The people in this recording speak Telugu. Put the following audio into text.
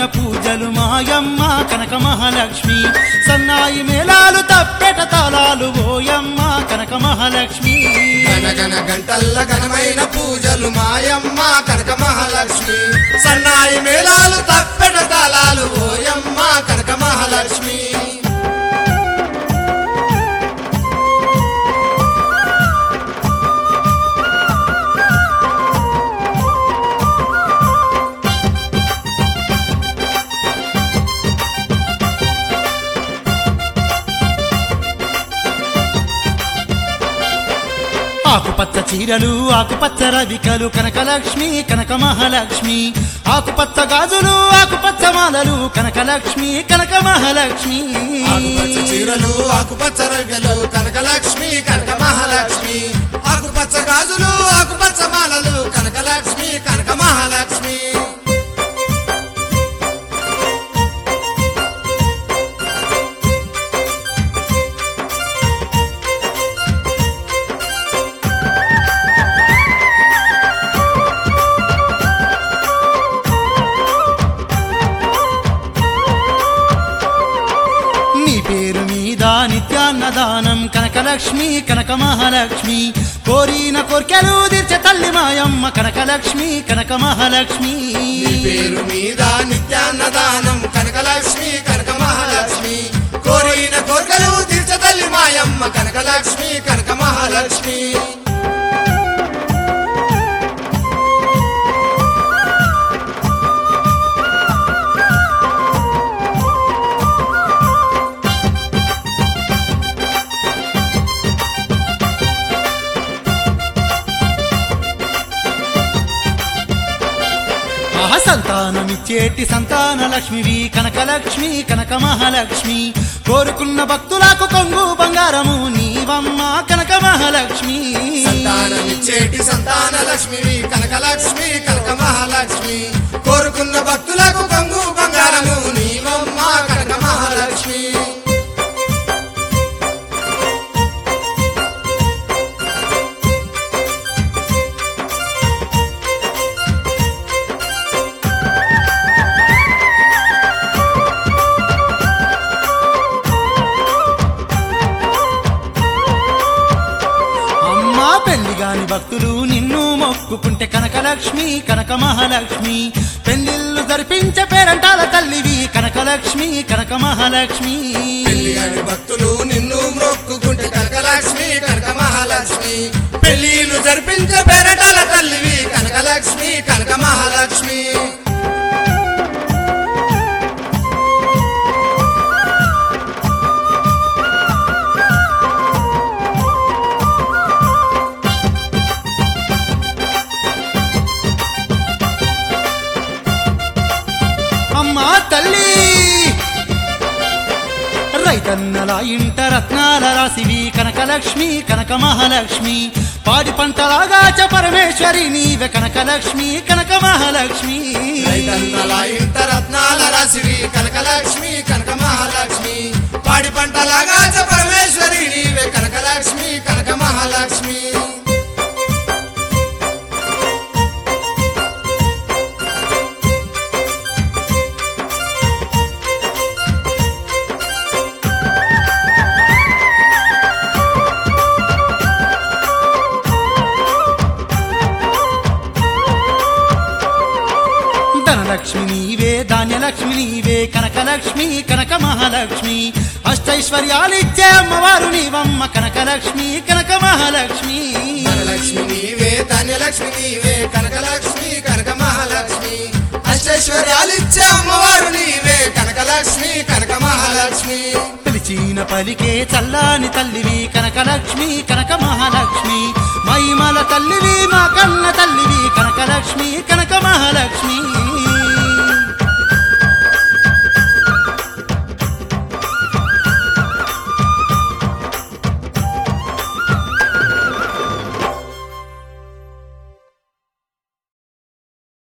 ఘనమైన పూజలు మాయమ్మ కనక మహాలక్ష్మి సన్నాయి మేళాలు తప్పెట తాళాలు ఓయమ్మ కనక మహాలక్ష్మి గనగన గంటల్ల ఘనమైన పూజలు మాయమ్మ కనక మహాలక్ష్మి సన్నాయి మేళాలు తప్పెట తాళాలు ఓయమ్మ కనక మహాలక్ష్మి ఆకుపచ్చ చీరలు ఆకుపచ్చ రవికలు కనకలక్ష్మి కనక మహాలక్ష్మి ఆకుపచ్చ గాజులు ఆకుపచ్చ మాలలు కనకలక్ష్మి కనక మహాలక్ష్మి ఆకుపచ్చ చీరలు ఆకుపచ్చ రవ్యలు కనకలక్ష్మి కనక మహాలక్ష్మి ఆకుపచ్చ గాజులు ఆకుపచ్చ మాలలు కనకలక్ష్మి కనక మహాలక్ష్మి నీ పేరు మీద నిత్యాన్నదానం కనకలక్ష్మి కనక మహాలక్ష్మి కోరిన కోర్కెలు తీర్చే తల్లి మాయమ్మ కనకలక్ష్మి కనక మహాలక్ష్మి నీ పేరు మీద నిత్యాన్నదానం కనకలక్ష్మి కనక మహాలక్ష్మి కోరిన కోరికలు తీర్చతల్లి మాయమ్మ కనకలక్ష్మి కనక మహాలక్ష్మి ఆహ సంతానమిచ్చేటి సంతాన లక్ష్మివి కనకలక్ష్మి కనక మహాలక్ష్మి కోరుకున్న భక్తులకు కొంగు బంగారము నీవమ్మ కనక మహాలక్ష్మి సంతానమిచ్చేటి సంతాన లక్ష్మివి కనకలక్ష్మి కనక మహాలక్ష్మి కోరుకున్న భక్తులకు కంగు బంగారము నీవమ్మ కనక మహాలక్ష్మి అమ్మా పెళ్లి గాని భక్తులు నిన్ను మొక్కుకుంటే కనకలక్ష్మి కనక మహాలక్ష్మి పెళ్లిళ్ళు జరిపించే పేరంటాల తల్లివి కనకలక్ష్మి కనక మహాలక్ష్మి పెళ్లి కాని భక్తులు నిన్ను మొక్కుకుంటే కనకలక్ష్మి కనక మహాలక్ష్మి పెళ్లిలు జరిపించే పేరటాల తల్లివి కనకలక్ష్మి కనక మహాలక్ష్మి అమ్మా తల్లి రైతన్నల ఇంట రత్నాల రాశివి కనకలక్ష్మి కనక మహాలక్ష్మి పాడి పంటలాగా చ పరమేశ్వరి నీవే కనకలక్ష్మి కనక మహాలక్ష్మి రైతన్నల ఇంట రత్నాల రాశివి కనకలక్ష్మి కనక మహాలక్ష్మి పాడి పంటలాగా చ పరమేశ్వరి నీవే కనకలక్ష్మి కనక మహాలక్ష్మి ధనలక్ష్మి నీవే ధాన్యలక్ష్మి నీవే కనకలక్ష్మి కనక మహాలక్ష్మి అష్టైశ్వర్యాలిచ్చే అమ్మవారు నీవమ్మ కనకలక్ష్మి కనక మహాలక్ష్మి ధనలక్ష్మి నీవే ధన్యలక్ష్మి నీవే కనకలక్ష్మి కనక మహాలక్ష్మి అష్టైశ్వర్యాలిచ్చే అమ్మవారు నీవే కనకలక్ష్మి కనక మహాలక్ష్మి పిలిచిన పలికే చల్లాని తల్లివి కనకలక్ష్మి కనక మహాలక్ష్మి మహిమల తల్లివి మా కన్న తల్లివి కనకలక్ష్మి కనక మహాలక్ష్మి